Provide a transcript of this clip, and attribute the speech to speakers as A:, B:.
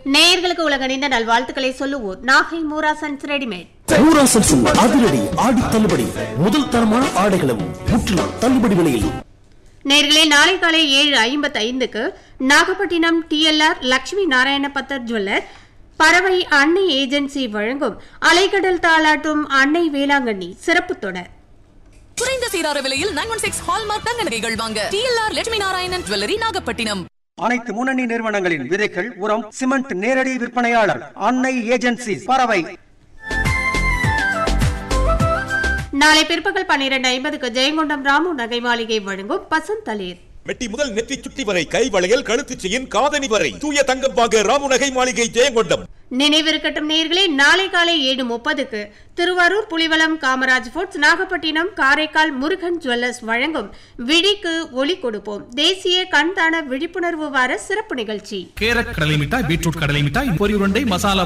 A: நேயர்களுக்கு உலகணிந்த நல்வாழ்த்துக்களை சொல்லுவோர் நாகை மூரா சன்ஸ் ரெடிமேட்
B: ஊராசல் அதிரடி ஆடி தள்ளுபடி முதல் தரமான ஆடைகளும் முற்றிலும் தள்ளுபடி விலையில்
A: நேர்களே நாளை காலை ஏழு ஐம்பத்தி ஐந்துக்கு நாகப்பட்டினம் டிஎல்ஆர் லட்சுமி நாராயண பத்தர் ஜுவல்லர் பறவை அன்னை ஏஜென்சி வழங்கும் அலைக்கடல் தாளாட்டும் அன்னை வேளாங்கண்ணி சிறப்பு தொடர்
C: குறைந்த சீரார விலையில் நைன் ஒன் சிக்ஸ் ஹால்மார்க் தங்க நகைகள் வாங்க டிஎல்ஆர் லட்சுமி நாராயணன் ஜுவல்லரி நாகப்பட்டினம்
D: அனைத்து முன்னணி நிறுவனங்களின் விதைகள் உரம் சிமெண்ட் நேரடி விற்பனையாளர் அன்னை ஏஜென்சி பறவை
A: நாளை பிற்பகல் பன்னிரண்டு ஐம்பதுக்கு ஜெயங்கொண்டம் ராமு நகை மாளிகை வழங்கும் பசந்தளிர்
E: மெட்டி முதல் நெற்றி சுட்டி வரை கை வளையல் கழுத்து செயின் காதணி வரை தூய தங்கம் வாங்க ராமுநகை மாளிகை ஜெயங்கொண்டம்
A: நினைவிருக்கட்டும் நேர்களே நாளை காலை ஏழு முப்பதுக்கு திருவாரூர் புலிவலம் காமராஜ் ஃபுட்ஸ் நாகப்பட்டினம் காரைக்கால் முருகன் ஜுவல்லர்ஸ் வழங்கும் விழிக்கு ஒளி கொடுப்போம் தேசிய கண்தான விழிப்புணர்வு வார சிறப்பு நிகழ்ச்சி
F: கேரட் கடலை மிட்டாய் பீட்ரூட் கடலை மிட்டாய் பொரி உருண்டை மசாலா